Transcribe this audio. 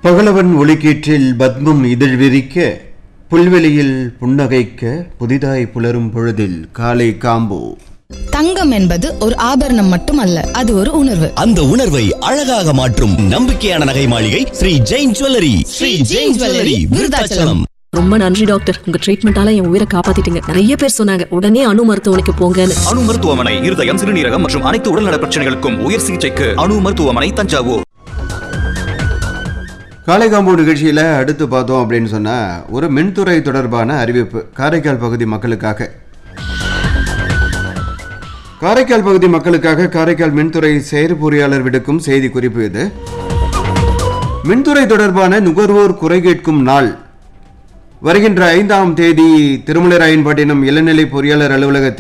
பகலவன் ஒளிக்கீற்றில் பத்மம் இதழ் விரிக்க புல்வெளியில் புன்னகைக்க புதிதாய் புலரும் பொழுதில் காலை காம்போ தங்கம் என்பது ஒரு ஆபரணம் மட்டுமல்ல அது ஒரு உணர்வு அந்த உணர்வை அழகாக மாற்றும் நம்பிக்கையான நகை மாளிகை ஸ்ரீ ஜெயின் ஜுவல்லரி ஸ்ரீ ஜெயின் ஜுவல்லரி விருதாச்சலம் ரொம்ப நன்றி டாக்டர் உங்க ட்ரீட்மெண்டால என் உயிரை காப்பாத்திட்டீங்க நிறைய பேர் சொன்னாங்க உடனே அணு மருத்துவமனைக்கு போங்கன்னு அணு மருத்துவமனை இருதயம் சிறுநீரகம் மற்றும் அனைத்து உடல்நல பிரச்சனைகளுக்கும் உயர் சிகிச்சைக்கு அணு மருத்துவமனை தஞ்சாவூர் காலை காம்போ நிகழ்ச்சியில் அடுத்து பார்த்தோம் அப்படின்னு சொன்னால் ஒரு மின்துறை தொடர்பான அறிவிப்பு காரைக்கால் பகுதி மக்களுக்காக காரைக்கால் பகுதி மக்களுக்காக காரைக்கால் மின்துறை செயற்பொறியாளர் விடுக்கும் செய்தி குறிப்பு இது மின்துறை தொடர்பான நுகர்வோர் குறை கேட்கும் நாள் வருகின்ற ஐந்தாம் தேதி திருமலராயன்பட்டினம் இளநிலை பொறியாளர் அலுவலகத்தில்